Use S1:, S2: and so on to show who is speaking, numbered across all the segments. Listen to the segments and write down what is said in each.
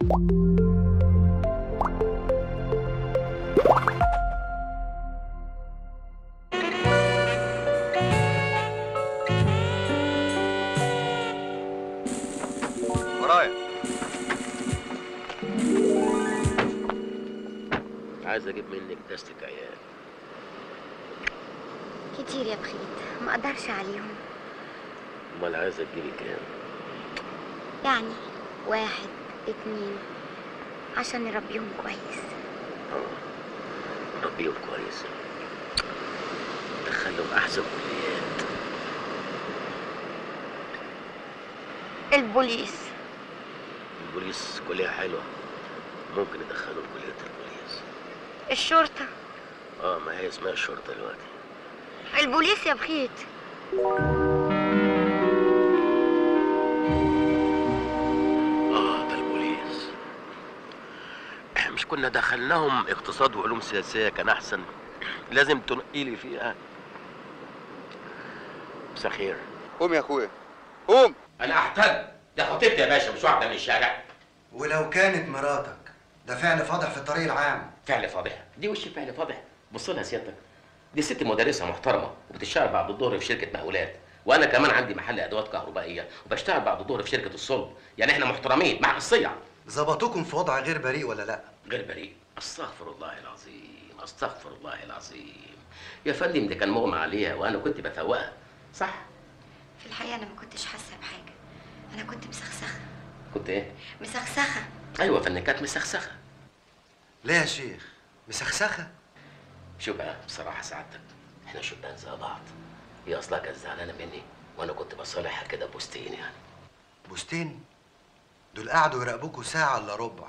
S1: ورايا
S2: عايز اجيب منك دستة عيال
S3: كتير يا بخيت ما اقدرش عليهم
S2: امال عايزه تجيبي كام
S3: يعني واحد اتنين عشان نربيهم كويس
S2: اه ربيهم كويس دخلهم احسن كليات
S3: البوليس
S2: البوليس كلية حلوة ممكن ندخلهم كلية البوليس
S3: الشرطة
S2: اه ما هي اسمها الشرطة دلوقتي
S3: البوليس يا بخيت
S2: اه ده البوليس إحنا مش كنا دخلناهم اقتصاد وعلوم سياسية كان احسن لازم تنقيلي فيها مساء خير
S1: قوم يا اخويا قوم
S2: انا احتل ده خطيبتي يا باشا مش واحدة من الشارع
S4: ولو كانت مراتك ده فعل فاضح في الطريق العام
S2: فعل فاضح دي وش فعل فاضح بص لها سيادتك دي ست مدرسه محترمه وبتشتغل بعد الظهر في شركه مقاولات وانا كمان عندي محل ادوات كهربائيه وبشتغل بعد الظهر في شركه الصلب يعني احنا محترمين مع الصيع
S4: ظبطوكم في وضع غير بريء ولا لا
S2: غير بريء استغفر الله العظيم استغفر الله العظيم يا فندم ده كان مغمى عليها وانا كنت بفوقها صح
S3: في الحقيقة أنا ما كنتش حاسة بحاجة أنا كنت مسخسخة
S2: كنت ايه
S3: مسخسخة
S2: ايوه فندم كانت مسخسخه
S4: ليه يا شيخ مسخسخه
S2: شوف بقى بصراحه سعادتك احنا شبان زي بعض هي اصلها كانت زعلانه مني وانا كنت بصالحها كده بوستين يعني
S4: بوستين دول قعدوا يراقبوكوا ساعة الا ربع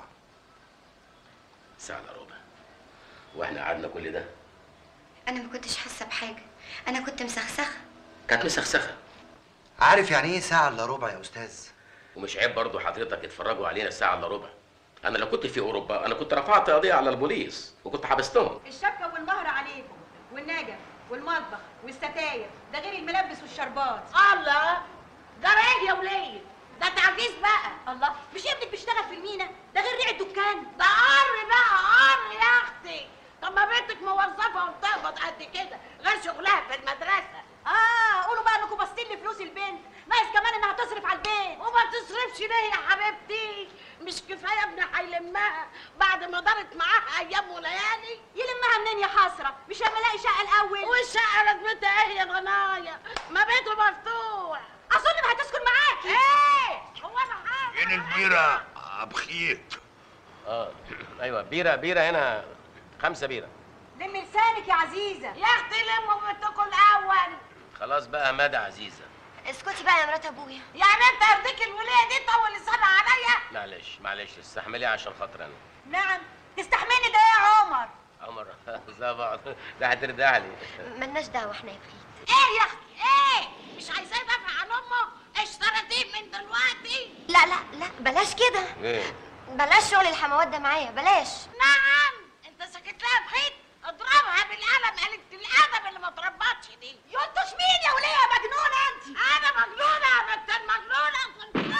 S2: ساعه الا ربع واحنا قعدنا كل ده
S3: أنا ما كنتش حاسة بحاجة أنا كنت مسخسخة
S2: كانت مسخسخه
S4: عارف يعني ايه ساعة الا ربع يا استاذ
S2: ومش عيب برضه حضرتك يتفرجوا علينا ساعه الا ربع انا لو كنت في اوروبا انا كنت رفعت قضيه على البوليس وكنت حبستهم
S5: الشبكة والمهر عليكم والنجف والمطبخ والستاير ده غير الملبس والشربات
S6: الله ده ايه يا وليه ده تعجيز بقى
S5: الله مش ابنك بيشتغل في المينا ده غير ريع الدكان
S6: ده قر بقى قر يا اختي طب ما بنتك موظفه وبتقبض قد كده غير شغلها في المدرسه
S5: اه قولوا بقى انكم باصين لي فلوس البنت ناقص كمان انها تصرف على البيت
S6: وما تصرفش ليه يا حبيبتي مش كفايه ابني هيلمها بعد ما دارت معاها ايام وليالي
S5: يلمها منين يا حسره مش لما الاقي شقه الاول
S6: والشقه لازمتها ايه يا غنايه ما بيته مفتوح
S5: اظن ما هتسكن معاكي
S6: ايه هو انا حاجه
S7: فين البيرة بخيت
S2: اه ايوه بيره بيره هنا خمسه بيره
S5: لم لسانك يا عزيزه
S6: يا اختي لموا بنتكم الاول
S2: خلاص بقى مدى عزيزه
S3: اسكتي بقى يا مرات أبويا
S6: يعني انت يرضيك الوليه دي طول لسانها عليا
S2: معلش معلش استحملي عشان خاطر انا
S5: نعم تستحملني ده يا عمر
S2: عمر زي بعض ده هترجع لي
S3: ملناش دعوة احنا يا بخيت
S6: ايه يا اختي ايه مش عايزاه يدافع عن امه اشتريتيه من دلوقتي
S3: لا لا لا بلاش كده
S2: ايه
S3: بلاش شغل الحموات ده معايا بلاش
S6: نعم انت سكت لها بخيط اضربها بالقلم قالت الادب اللي ما اتربطش دي
S5: ينطش مين يا وليه يا مجنونه انت
S6: انا مجنونه يا بنت المجنونه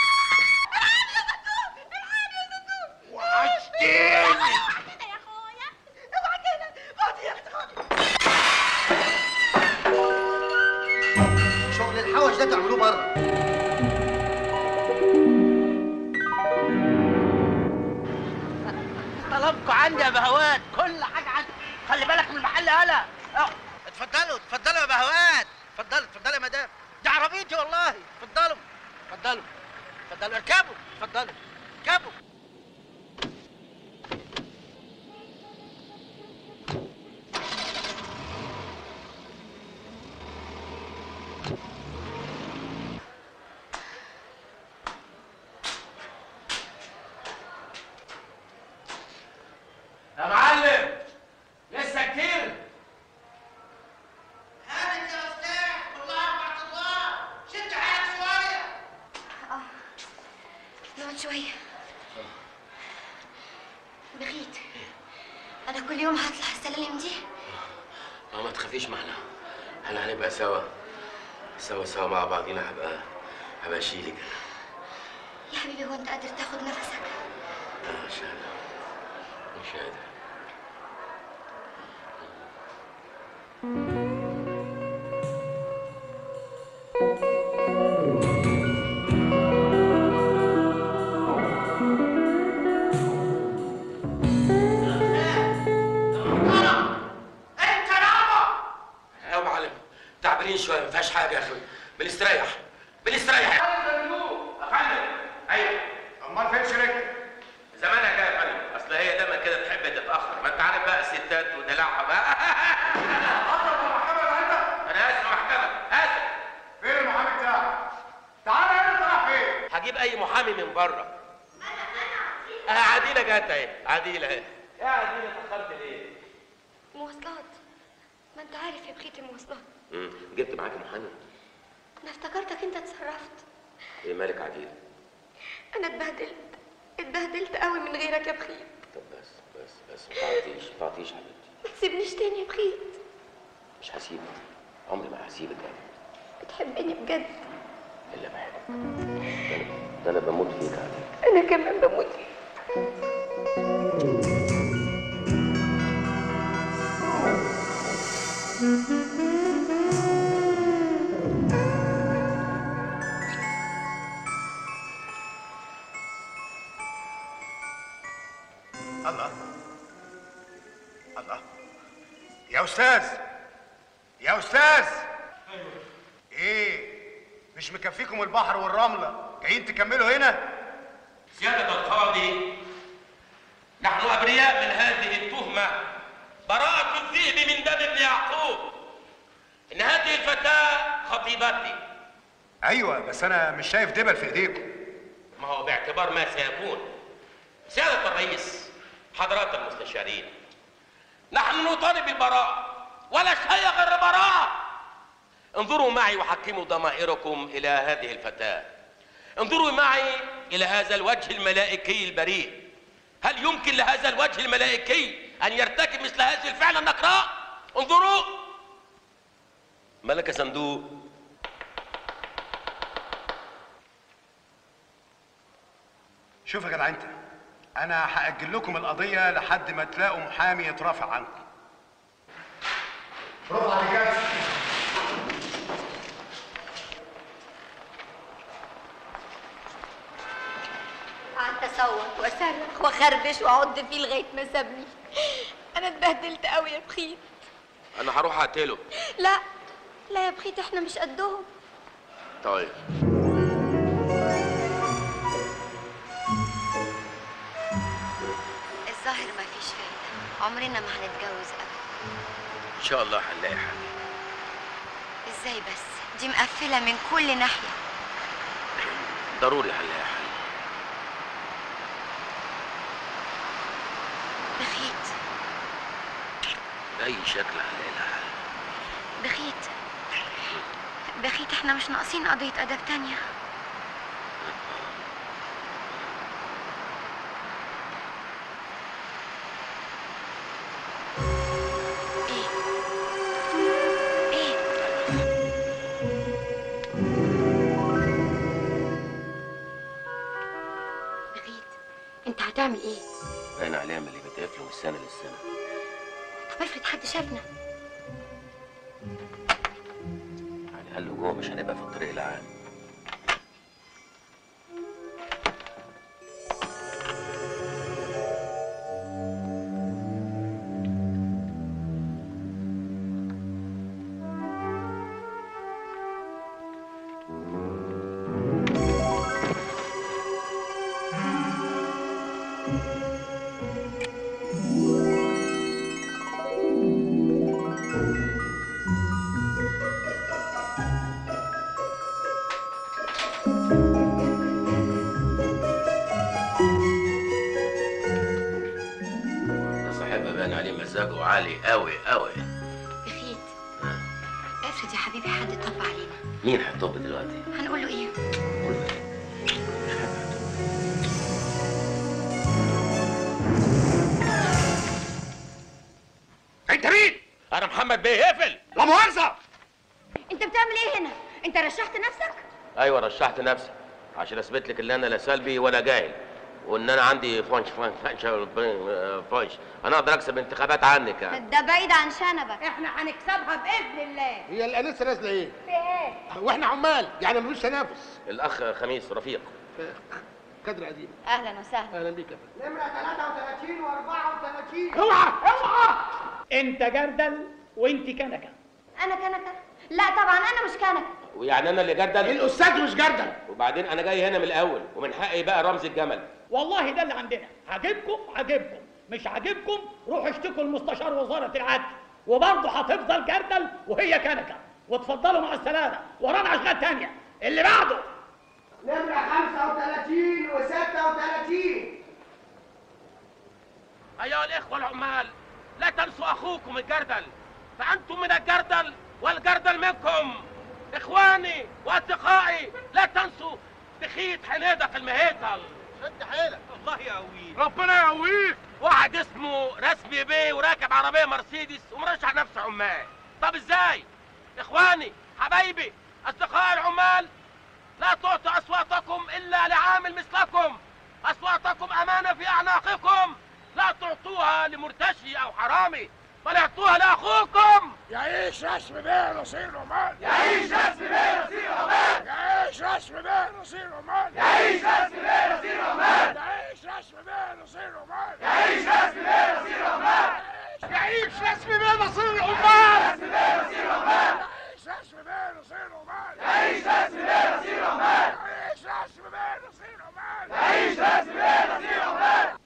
S7: وحشتيني
S6: كده يا اخويا
S5: اوعى كده خدي يا اختي خدي
S4: شغل الحوش ده تعملوه بره
S8: طلبكم عندي يا بهوات كل حاجه عندي خلي بالك من المحل هلا اه، اتفضلوا اتفضلوا يا بهوات اتفضلوا اتفضلوا يا مدام دي عربيتي والله اتفضلوا اتفضلوا اتفضلوا اركبوا اتفضلوا اركبوا
S2: يا معلم لسه كتير
S6: هانت يا استاذ والله بعد الله شد حياتي شويه
S3: نقعد شوية بخيت أنا كل يوم هطلع السلالم دي
S2: اه ما تخافيش معنا احنا هنبقى سوا سوا سوا مع بعضينا هبقى هبقى اشيلك
S3: يا حبيبي هو أنت قادر تاخد نفسك
S2: بره اه عديله جت اهي عديله اهي يا عديله اتاخرت ليه؟
S3: مواصلات ما انت عارف يا بخيت المواصلات
S2: مم. جبت معاك محامي
S3: انا افتكرتك انت اتصرفت
S2: ايه مالك عديله؟
S3: انا اتبهدلت اتبهدلت قوي من غيرك يا بخيت
S2: طب بس بس بس ما تعطيش ما تعطيش حبيبتي
S3: ما تسيبنيش تاني يا بخيت
S2: مش هسيبك عمري ما هسيبك ابدا
S3: بتحبني بجد
S2: الا بحبك ده انا ده انا بموت فيك يا عديله
S3: انا كمان بموت فيك
S7: الله الله يا استاذ يا استاذ ايه مش مكفيكم البحر والرمله جايين تكملوا هنا
S2: سيادة القاضي نحن أبرياء من هذه التهمة براءة الذئب من دم ابن يعقوب إن هذه الفتاة خطيبتي
S7: ايوه بس انا مش شايف دبل في ايديكم
S2: ما هو باعتبار ما سيكون سيادة الرئيس حضرات المستشارين نحن نطالب البراءة ولا شيء غير البراءة انظروا معي وحكموا ضمائركم إلى هذه الفتاة انظروا معي إلى هذا الوجه الملائكي البريء هل يمكن لهذا الوجه الملائكي أن يرتكب مثل هذه الفعل النقراء انظروا ملك صندوق
S7: شوف يا جدع انت انا هاجل لكم القضيه لحد ما تلاقوا محامي يترافع عنكم رفع الرجال
S3: قعدت اصوت واصرخ واخربش واعض فيه لغايه ما سابني انا اتبهدلت قوي يا بخيت
S2: أنا هروح أقتله
S3: لا لا يا بخيت احنا مش قدهم
S2: طيب
S3: الظاهر ما فيش فايده عمرنا ما هنتجوز ابدا
S2: إن شاء الله هنلاقي حل
S3: ازاي بس دي مقفله من كل ناحيه
S2: ضروري هنلاقي حل
S3: بخيت
S2: بأي شكل هنلاقي لها حل
S3: بخيت بخيت احنا مش ناقصين قضيه ادب تانية ايه ايه بخيت انت هتعمل ايه
S2: باين عليها من اللي بتقفله من السنة للسنة
S3: طب افرض حد شافنا
S2: يعني قال له جوه مش هنبقى في الطريق العام ده صاحبها باين عليه مزاجه عالي قوي قوي
S3: بخيت افرض يا حبيبي حد طب علينا
S2: مين هيطب دلوقتي؟
S3: هنقول له ايه
S2: قول له إيه؟ مش هيبقى.
S7: انت مين
S2: انا محمد بيه اقفل
S7: لا مؤاخذه
S3: انت بتعمل ايه هنا انت رشحت نفسك
S2: ايوه رشحت نفسي عشان اثبت لك ان انا لا سلبي ولا جاهل وان انا عندي فانش فانش فانش, فانش. انا اقدر اكسب انتخابات عنك يعني
S3: ده بعيد عن شنبك
S5: احنا هنكسبها باذن الله
S9: هي الانسه نازله ايه؟
S5: في ايه
S9: واحنا عمال يعني ملوش تنافس
S2: الاخ خميس رفيق
S9: كادر قديم
S3: اهلا وسهلا
S9: اهلا بيك يا فندم
S5: نمره 33 و34
S9: اوعى اوعى
S10: انت جردل وانت كنكه
S3: انا كنكه لا طبعا انا مش كنكه
S2: ويعني انا اللي جدل
S9: الاستاذ مش جردل
S2: وبعدين انا جاي هنا من الاول ومن حقي بقى رمز الجمل
S10: والله ده اللي عندنا عاجبكم عاجبكم مش عاجبكم روحوا اشتكوا لمستشار وزاره العدل وبرضه هتفضل جردل وهي كنكه وتفضلوا مع السلامه ورانا اشغال تانية اللي بعده
S9: نمرة 35 و 36
S10: أيها الإخوة العمال لا تنسوا أخوكم الجردل فأنتم من الجردل والجردل منكم إخواني وأصدقائي لا تنسوا تخيط حنيدك المهيطل
S8: شد حيلك الله يقويك
S10: ربنا يقويك واحد اسمه رسمي بيه وراكب عربية مرسيدس ومرشح نفسه عمال طب ازاي اخواني حبايبي اصدقاء العمال لا تعطوا اصواتكم الا لعامل مثلكم اصواتكم امانة في اعناقكم لا تعطوها لمرتشي او حرامي بل اعطوها لاخوكم
S9: يعيش رسم بيه نصير عمان
S10: يعيش رسمي بيه نصير عمان
S9: يعيش رسم بيه نصير عمان
S10: يعيش رسمي بيه نصير عمان
S9: يعيش رسم بيه نصير عمان
S10: يعيش رسمي بيه نصير عمان
S9: يعيش رسم بيه نصير عمان
S10: رسمي بيه نصير عمان
S9: يعيش رسم بيه نصير عمان
S10: يعيش رسمي بيه نصير عمان
S9: يعيش رسم بيه نصير عمان
S10: يعيش رسمي بيه نصير عمان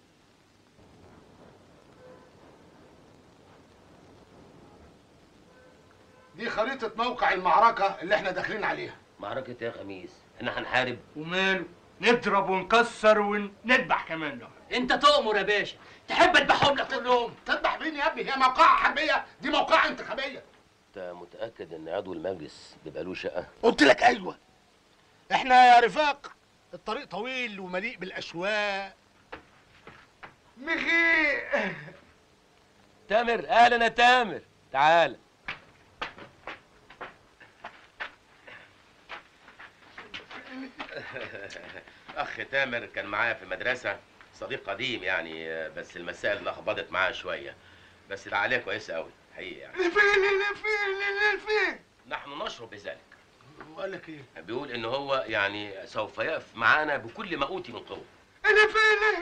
S9: دي خريطة موقع المعركة اللي احنا داخلين عليها
S2: معركة يا خميس احنا هنحارب
S11: وماله نضرب ونكسر ونذبح كمان لو
S10: انت تؤمر يا باشا تحب اذبحهم لك كلهم
S9: تذبح مين يا ابني هي موقعة حربية دي موقعة انتخابية
S2: انت متأكد ان عضو المجلس بيبقى له شقة
S9: قلت لك ايوه احنا يا رفاق الطريق طويل ومليء بالاشواق مخي
S2: تامر اهلا يا تامر تعال اخ تامر كان معايا في المدرسة صديق قديم يعني بس المسائل لخبطت معاه شوية بس ده عليه كويس قوي حقيقي يعني
S9: فين فين فين
S2: نحن نشعر بذلك
S9: وقال لك ايه
S2: بيقول ان هو يعني سوف يقف معانا بكل ما اوتي من قوه
S9: انا فين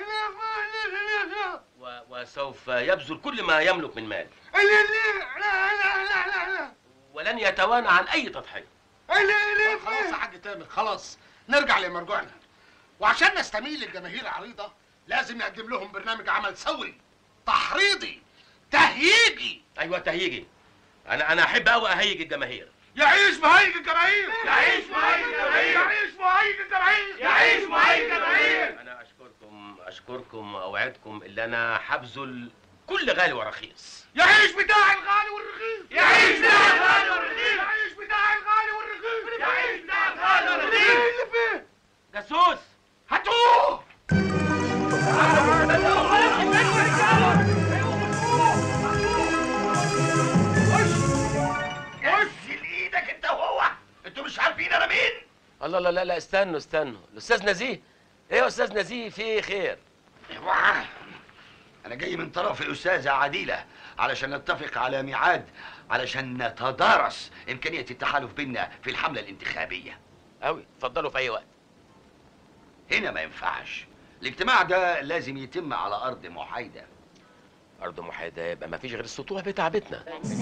S2: و- وسوف يبذل كل ما يملك من مال
S9: لا لا لا لا لا لا
S2: ولن يتوانى عن اي تضحيه
S9: لا خلاص يا حاج تامر خلاص نرجع لمرجوعنا وعشان نستميل الجماهير عريضة لازم نقدم لهم برنامج عمل ثوري تحريضي تهييجي
S2: ايوه تهيجي انا انا احب قوي اهيج الجماهير
S9: يعيش مهيج الجماهير
S10: يعيش مهيج الجماهير.
S9: يعيش مهيج الجماهير
S10: يعيش مهيج الجماهير.
S2: انا اشكركم اشكركم واوعدكم ان انا هبذل كل غالي ورخيص
S9: يعيش بتاع الغالي والرخيص
S10: يعيش بتاع الغالي والرخيص.
S9: يعيش بتاع الغالي والرخيص
S10: يعيش بتاع الغالي والرخيص.
S9: اللي فين
S10: جاسوس
S9: هاتوه
S10: نزل ايدك انت وهو انتوا مش عارفين انا مين
S2: الله لا لا لا استنوا استنوا الاستاذ نزيه ايه يا استاذ نزيه في إيه خير
S12: أنا جاي من طرف الأستاذة عديلة علشان نتفق على ميعاد علشان نتدارس إمكانية التحالف بيننا في الحملة الانتخابية
S2: قوي اتفضلوا في اي وقت
S12: هنا ما ينفعش الاجتماع ده لازم يتم على أرض محايدة
S2: ارض محايده يبقى ما فيش غير السطوح بتاع بيتنا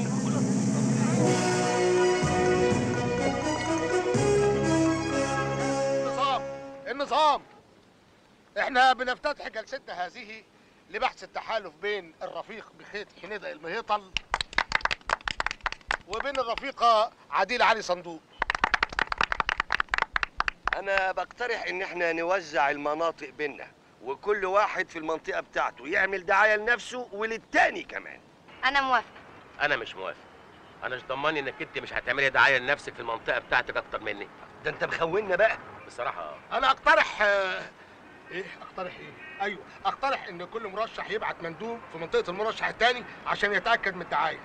S9: النظام النظام احنا بنفتتح جلستنا هذه لبحث التحالف بين الرفيق بخيت حنيدة المهيطل وبين الرفيقة عديل علي صندوق
S13: انا بقترح ان احنا نوزع المناطق بينا وكل واحد في المنطقه بتاعته يعمل دعايه لنفسه وللتاني كمان
S3: انا موافقه
S2: انا مش موافق انا مش ضماني انك انت مش هتعملي دعايه لنفسك في المنطقه بتاعتك اكتر مني
S13: ده انت مخوننا بقى
S2: بصراحه آه.
S9: انا اقترح آه، ايه اقترح ايه ايوه اقترح ان كل مرشح يبعت مندوب في منطقة المرشح التاني عشان يتأكد من الدعاية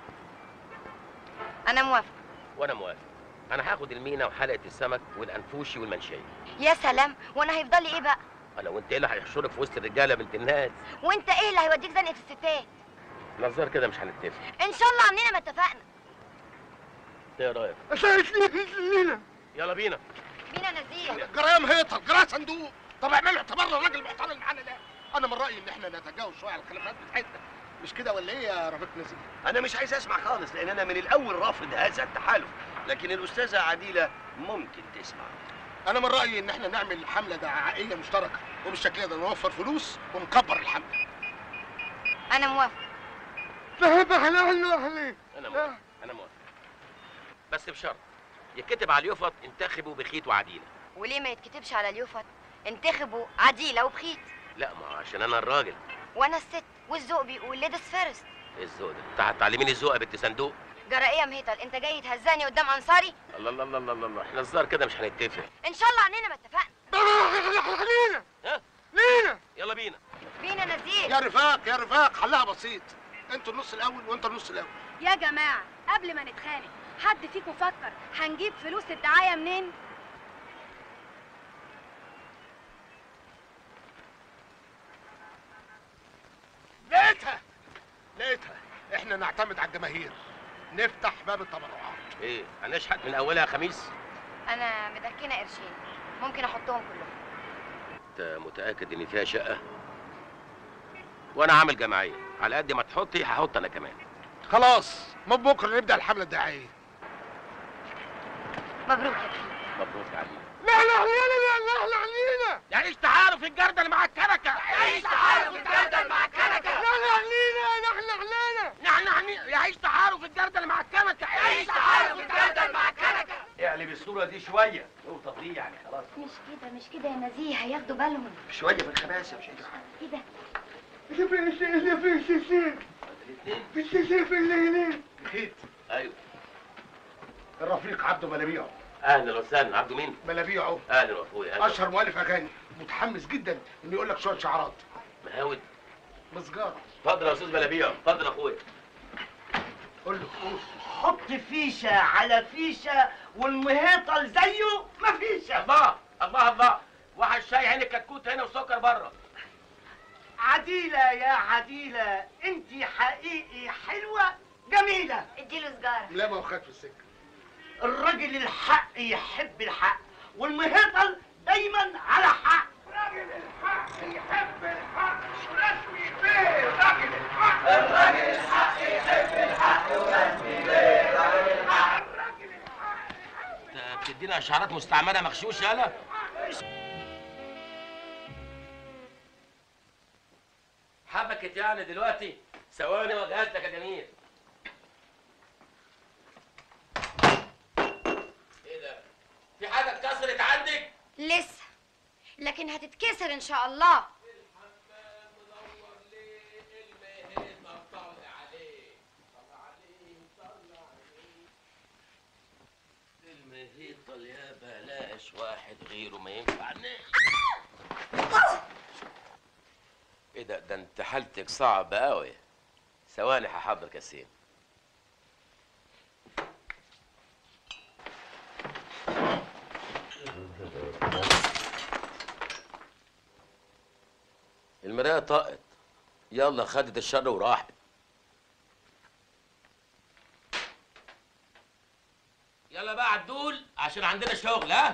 S3: انا موافقه
S2: وانا موافق انا هاخد المينا وحلقه السمك والانفوشي والمنشيه
S3: يا سلام وانا هيفضل لي ايه بقى
S2: انا وانت ايه اللي هيحشرك في وسط الرجاله بنت الناس
S3: وانت ايه اللي هيوديك زنقه الستات
S2: نظر كده مش هنتفق
S3: ان شاء الله عننا ما اتفقنا
S2: ايه رايك
S9: لينا
S2: يلا بينا
S3: بينا نزيه
S9: جرايم هيطل جرايم صندوق طب اعملوا اعتبار للراجل المحترم اللي معانا ده انا من رايي ان احنا نتجاوز شويه على الخلافات بتاعتنا مش كده ولا ايه يا رفيق نزيه
S13: انا مش عايز اسمع خالص لان انا من الاول رافض هذا التحالف لكن الاستاذه عديله ممكن تسمع
S9: انا من رايي ان احنا نعمل حمله دعائيه مشتركه وبالشكل ده نوفر فلوس ونكبر الحمله
S3: انا موافقه
S9: فهب اهلا اهلا
S2: انا موافق انا موافق بس بشرط يتكتب على اليفط انتخبوا بخيت وعديله
S3: وليه ما يتكتبش على اليوفط انتخبوا عديله وبخيت
S2: لا ما هو عشان انا الراجل
S3: وانا الست والذوق بيقول ليديز فيرست
S2: ايه الذوق ده انت هتعلميني الذوق يا بنت صندوق
S3: جرى ايه يا مهيطل انت جاي تهزاني قدام انصاري
S2: الله الله الله الله الله احنا الظاهر كده مش هنتفق
S3: ان شاء الله عننا ما اتفقنا
S9: لينا
S2: ها
S9: لينا
S2: يلا بينا
S3: بينا نزيل
S9: يا رفاق يا رفاق حلها بسيط انتوا النص الاول وانت النص الاول
S5: يا جماعه قبل ما نتخانق حد فيكم فكر هنجيب فلوس الدعايه منين
S9: لقيتها لقيتها احنا نعتمد على الجماهير نفتح باب التبرعات
S2: ايه هنشحت من اولها خميس
S3: انا مدكنه قرشين ممكن احطهم كلهم
S2: انت متاكد ان فيها شقه وانا عامل جمعيه على قد ما تحطي هحط انا كمان
S9: خلاص من بكره نبدا الحمله الدعائيه
S3: مبروك يا بخيت
S2: مبروك عليك
S9: لا لا لا لا لا لا علينا
S10: يعيش تعارف الجردل مع الكنكه يعيش تعارف الجردل مع الكنكه
S9: لا لا علينا نحن علينا
S10: نحن نحن يعيش تعارف الجردل مع الكنكه يعيش تعارف الجردل مع الكنكه
S12: اعلي بالصوره دي شويه نقطه دي يعني خلاص
S3: مش كده مش كده يا نزيه هياخدوا بالهم
S12: شويه في الخباثه مش انت
S3: ايه ده
S9: في السيسي في الليلين
S12: خيط
S2: ايوه
S9: الرفيق عبده ملابيعه
S2: اهلا وسهلا عبده مين
S9: ملابيعه
S2: اهلا واخويا اهلا
S9: اشهر مؤلف اغاني متحمس جدا انه يقول لك شويه شعارات
S2: مهاود
S9: مسجاره
S2: اتفضل يا استاذ بلابيع اتفضل يا اخويا
S9: قول له قول
S8: حط فيشه على فيشه والمهيطل زيه ما فيشه
S10: الله الله الله واحد شاي هنا كتكوت هنا وسكر بره
S8: عديله يا عديله انت حقيقي حلوه جميله
S3: اديله سجاره
S9: لا ما هو خد في السكه
S8: الراجل الحق يحب الحق والمهيطل دايما على حق
S9: راجل الحق يحب الحق ورسمي بيه راجل الحق الراجل الحق يحب الحق ورسمي بيه راجل الحق الراجل الحق
S2: انت بتدينا اشعارات مستعمله مغشوشه يالا حبكت يعني دلوقتي ثواني واجهز لك يا جميل ايه ده في حاجه اتكسرت عندك
S3: لسه لكن هتتكسر ان شاء الله
S2: المهيطل يا بلاش واحد غيره ما ينفعناش ايه ده ده انت حالتك صعبة قوي ثواني هحضر كاسين المراية طقت يلا خدت الشر وراحت يلا بقى عدول عشان عندنا شغل ها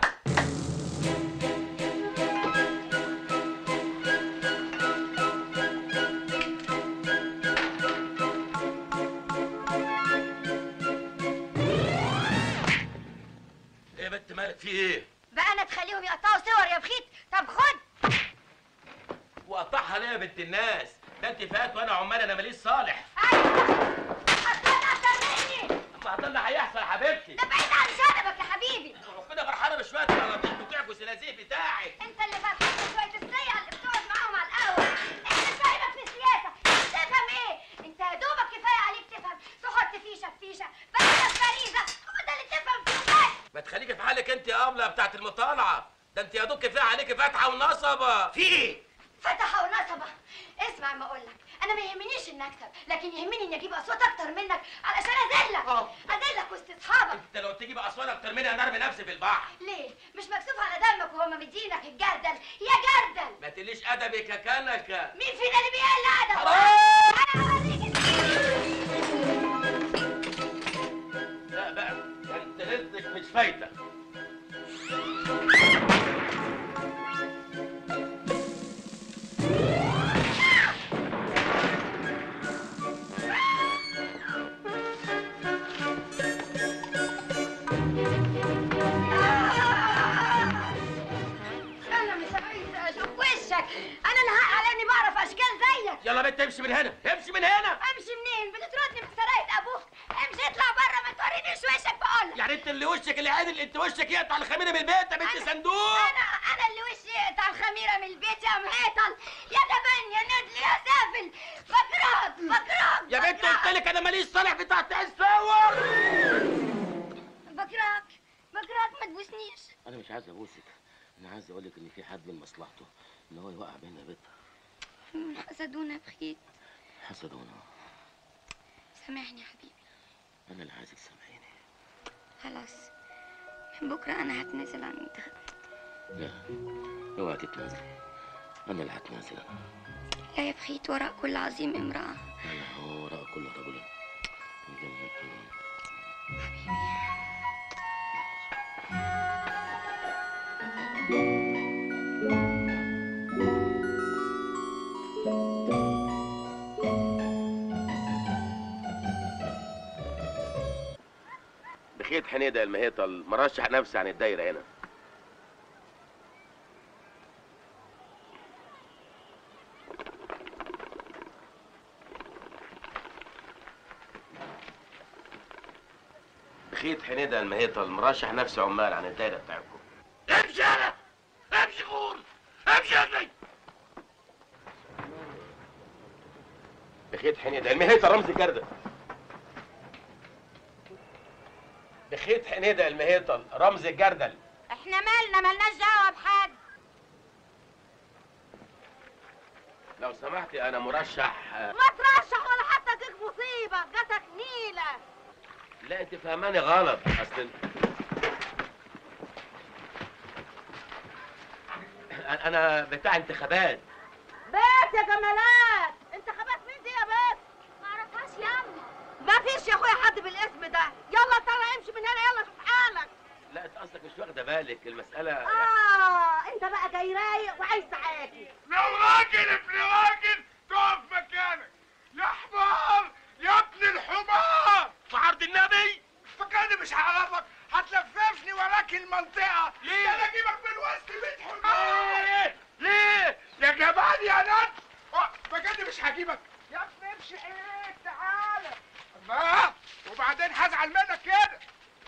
S2: ايه يا بنت مالك في ايه؟
S3: بقى انا تخليهم يقطعوا صور يا بخيت طب خد
S2: وقطعها ليه يا بنت الناس؟ ده انت فات وانا عمال انا ماليش صالح اما هطلع هيحصل يا حبيبتي
S3: ده بعيد عن شنبك يا حبيبي
S2: ربنا فرحانه بشويه الغلطات بتوعك والزلازل بتاعك
S3: انت اللي فرحان شويه السيئه اللي بتقعد معاهم على القهوه انت فاهمك في السياسه تفهم ايه انت يا دوبك كفايه عليك تفهم تحط فيشه في فيشه فريزه في فريزه هو ده اللي تفهم فيه بس
S2: ما تخليكي في حالك انت يا ابله بتاعت المطالعه ده انت يا دوب كفايه عليكي فتحه ونصبه
S8: في ايه
S3: فتح ونصبه اسمع ما اقول لك انا ما يهمنيش اني اكسب لكن يهمني اني اجيب اصوات اكتر منك علشان اذلك اذلك وسط اصحابك
S2: انت لو تجيب اصوات اكتر مني انا ارمي نفسي في البحر
S3: ليه مش مكسوف على دمك وهم مدينك الجردل يا جردل
S2: ما تقليش ادبك يا كنكه
S3: مين فينا اللي بيقل ادب
S2: حرام!
S3: انا هوريك
S2: لا بقى ده انت رزقك مش فايته
S3: انا مش عايزه اشوف وشك انا الحق على اني بعرف اشكال زيك
S2: يلا بنت امشي من امشي من هنا
S3: امشي منين بتطردني من سرايه ابوك امشي اطلع بره ما تورينيش وشك بقول ولا
S10: يعني انت اللي وشك اللي عادل انت وشك يقطع الخميره من البيت يا بنت صندوق
S3: انا انا اللي وشي يقطع الخميره من البيت يا مهيطل يا جبان يا ندل يا سافل بكرهك بكرهك
S10: يا بنت قلت لك انا ماليش صالح بتاع تصور
S3: بكرهك بكرهك ما تبوسنيش
S2: انا مش عايز ابوسك انا عايز اقول لك ان في حد من مصلحته ان هو يوقع بينا يا بت
S3: حسدونا بخيت
S2: حسدونا
S3: سامحني يا حبيبي
S2: انا اللي عايزك سامحيني
S3: خلاص من بكره انا هتنازل عن انت
S2: لا اوعى تتنازلي انا اللي هتنازل انا
S3: لا يا بخيت وراء كل عظيم امرأة
S2: انا هو وراء كل رجل بخيت حنيدة المهيطل مرشح نفسي عن الدايرة هنا بخيت حنيدة المهيطل مرشح نفسي عمال عن الدايرة بتاعتكم
S9: امشي انا امشي غور امشي يا
S2: بخيت حنيدة المهيطل رمز كردة بخيت حنيدة المهيطل رمز الجردل
S6: احنا مالنا مالناش دعوه بحد
S2: لو سمحتي انا مرشح
S6: ما ترشح ولا حتى تجيك مصيبه جاتك نيله
S2: لا انت فهماني غلط اصل انا بتاع انتخابات
S6: بس يا جمالات انتخابات مين دي يا بس
S3: ما اعرفهاش يا اما
S6: ما فيش يا اخويا حد بالاسم ده يلا طلع امشي من هنا يلا شوف حالك
S2: لا انت قصدك مش واخده بالك المساله
S6: اه انت بقى جاي رايق وعايز تعادي
S9: لو راجل ابن راجل تقف مكانك يا حمار يا ابن الحمار في عرض النبي فكرني مش هعرفك هتلففني وراك المنطقة ليه؟ ده انا اجيبك من وسط بيت حمار ليه؟ ليه؟ يا جمال يا نت فكرني مش هجيبك يا ابني امشي ايه تعالى الله وبعدين هزعل منك كده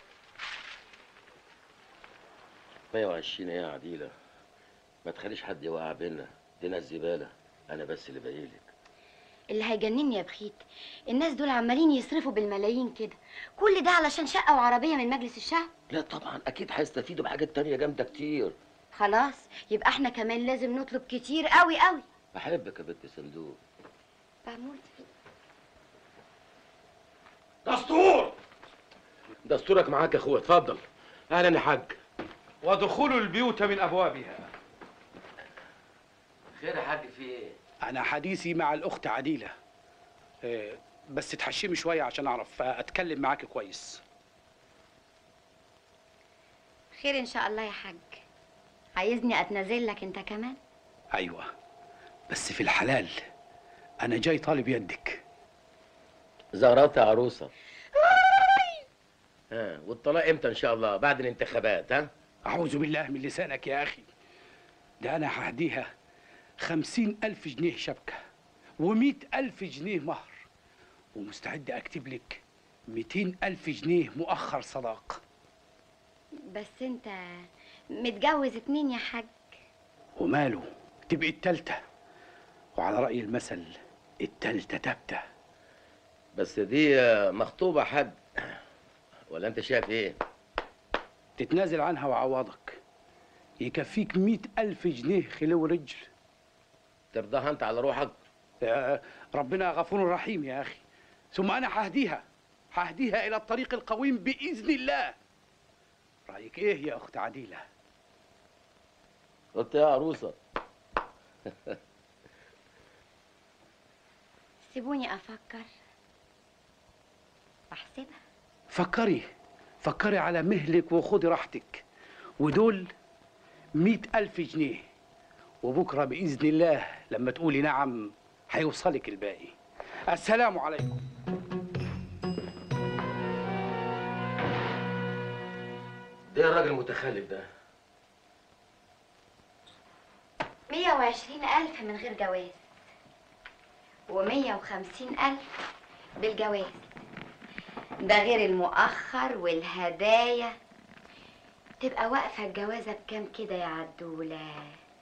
S2: 120 ايه يا عديله ما تخليش حد يوقع بينا دي ناس زباله انا بس اللي باقيلك
S3: اللي هيجنني يا بخيت الناس دول عمالين يصرفوا بالملايين كده كل ده علشان شقه وعربيه من مجلس الشعب
S2: لا طبعا اكيد هيستفيدوا بحاجات تانية جامده كتير
S3: خلاص يبقى احنا كمان لازم نطلب كتير قوي قوي
S2: بحبك يا بنت صندوق
S3: بموت فيك
S11: دستور
S2: دستورك معاك يا اخويا اتفضل اهلا يا حاج
S11: ودخول البيوت من ابوابها
S2: خير يا حاج في ايه
S14: أنا حديثي مع الأخت عديلة آه، بس تحشمي شوية عشان أعرف أتكلم معاك كويس
S3: خير ان شاء الله يا حاج عايزني اتنازل لك انت كمان
S14: أيوة بس في الحلال أنا جاي طالب يدك
S2: زغرات يا عروسه ها والطلاق امتى ان شاء الله بعد الانتخابات ها
S14: أعوذ بالله من لسانك يا أخي ده أنا ههديها خمسين ألف جنيه شبكة ومئة ألف جنيه مهر ومستعد أكتب لك مئتين ألف جنيه مؤخر صداق
S3: بس انت متجوز اتنين يا حاج
S14: وماله تبقي التالتة وعلى رأي المثل التالتة تبتة
S2: بس دي مخطوبه حد ولا انت شايف ايه
S14: تتنازل عنها وعوضك يكفيك مئة ألف جنيه خلو رجل
S2: ترضاها انت على روحك
S14: يا ربنا غفور رحيم يا أخي ثم أنا ههديها ههديها إلى الطريق القويم بإذن الله رأيك إيه يا أخت عديلة
S2: قلت يا عروسه
S3: سيبوني افكر واحسبها
S14: فكري فكري على مهلك وخدي راحتك ودول مئة ألف جنيه وبكرة بإذن الله لما تقولي نعم هيوصلك الباقي السلام عليكم
S2: ده الراجل المتخلف ده
S3: مية وعشرين ألف من غير جواز ومية وخمسين ألف بالجواز ده غير المؤخر والهدايا تبقى واقفة الجوازة بكام كده يا عدولة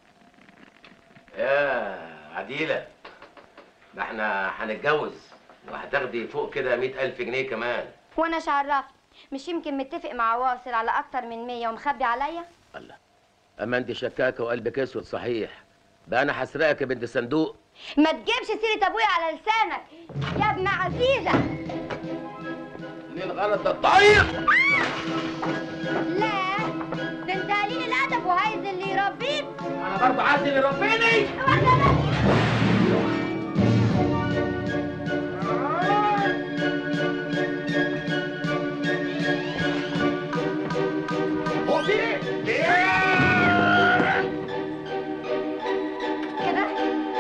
S2: يا عديلة ده احنا هنتجوز وهتاخدي فوق كده مئة ألف جنيه كمان
S3: وانا عرفت مش يمكن متفق مع واصل على اكتر من مية ومخبي عليا
S2: أما أنت شكاكة وقلبك أسود صحيح بقى أنا هسرقك يا بنت صندوق
S3: ما تجيبش سيرة ابويا على لسانك يا ابن عزيزة
S2: مين غلط ده الطاير
S3: لا ده انت قليل الادب وعايز اللي يربيك
S2: أنا برضه عايز اللي يربيني
S3: هو في ايه؟ كده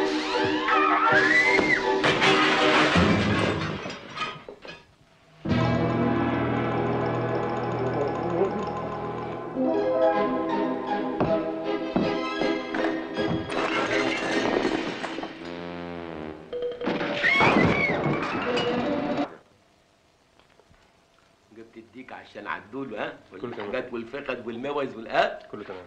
S2: جبت الديك عشان عدول ها والحاجات والفخد والموز والقات
S15: كله تمام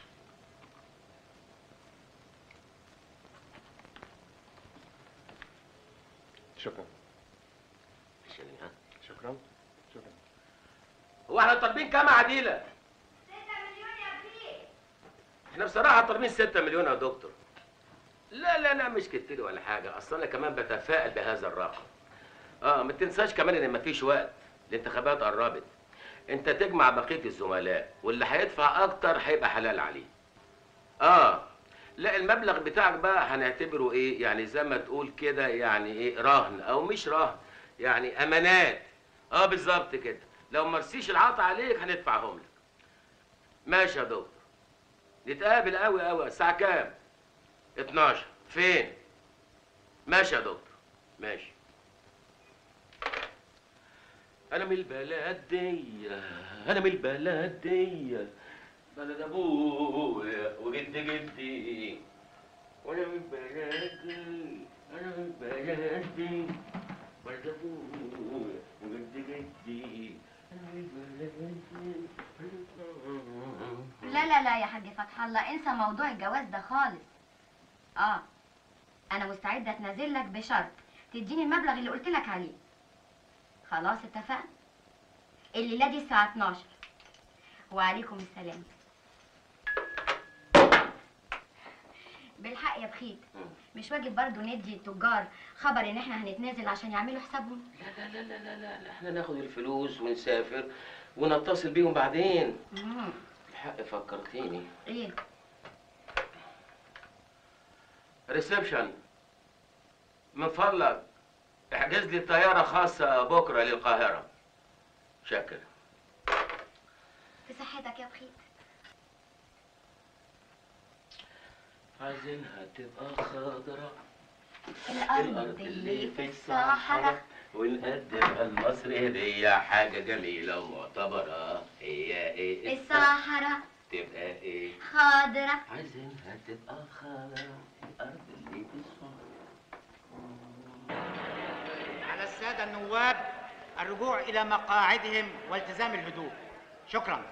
S15: شكرا
S2: عشان ها
S15: شكرا شكرا
S2: هو احنا طالبين كام يا عديلة؟ 6 مليون يا بيه احنا بصراحة طالبين 6 مليون يا دكتور لا لا لا مش كتير ولا حاجة أصل أنا كمان بتفائل بهذا الرقم اه ما تنساش كمان إن مفيش وقت الانتخابات قربت أنت تجمع بقية الزملاء واللي هيدفع أكتر هيبقى حلال عليه اه لا المبلغ بتاعك بقى هنعتبره ايه يعني زي ما تقول كده يعني ايه رهن او مش رهن يعني امانات اه بالظبط كده لو ما رسيش العطا عليك هندفعهم لك ماشي يا دكتور نتقابل قوي قوي الساعه كام 12 فين ماشي يا دكتور ماشي انا من البلد دي انا من البلد دي بلد ابويا وجد جدي وانا من بلدي انا من بلدي بلد ابويا وجد جدي انا من بلدي
S3: لا لا لا يا حاج فتح الله انسى موضوع الجواز ده خالص اه انا مستعده اتنازل لك بشرط تديني المبلغ اللي قلت لك عليه خلاص اتفقنا الليله دي الساعه 12 وعليكم السلام بالحق يا بخيت مش واجب برضو ندي التجار خبر ان احنا هنتنازل عشان يعملوا حسابهم
S2: لا لا لا لا لا لا احنا ناخد الفلوس ونسافر ونتصل بيهم بعدين
S3: مم.
S2: الحق فكرتيني
S3: ايه
S2: ريسبشن من فضلك احجز لي طيارة خاصة بكرة للقاهرة شاكر
S3: في صحتك يا بخيت
S2: عايزينها تبقى خضرة
S3: الارض اللي في الصحراء
S2: ونقدم المصر هدية حاجة جميلة ومعتبرة هي ايه
S3: الصحراء
S2: تبقى ايه
S3: خضرة
S2: عايزينها تبقى خضرة الأرض اللي في الصحراء
S16: على السادة النواب الرجوع إلى مقاعدهم والتزام الهدوء شكرا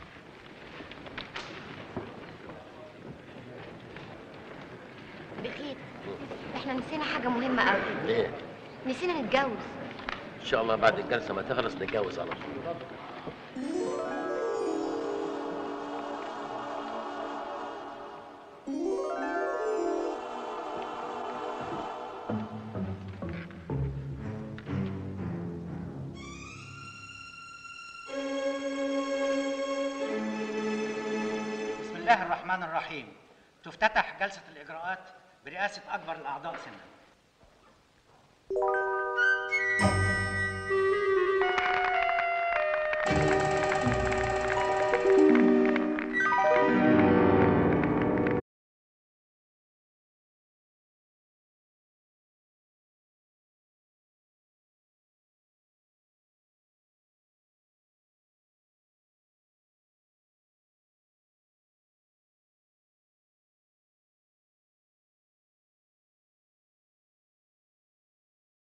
S3: بخيت احنا نسينا حاجة مهمة قوي
S2: ايه
S3: نسينا نتجوز
S2: ان شاء الله بعد الجلسة ما تخلص نتجوز على طول
S16: بسم الله الرحمن الرحيم تفتتح جلسة الإجراءات برئاسة أكبر الأعضاء سنا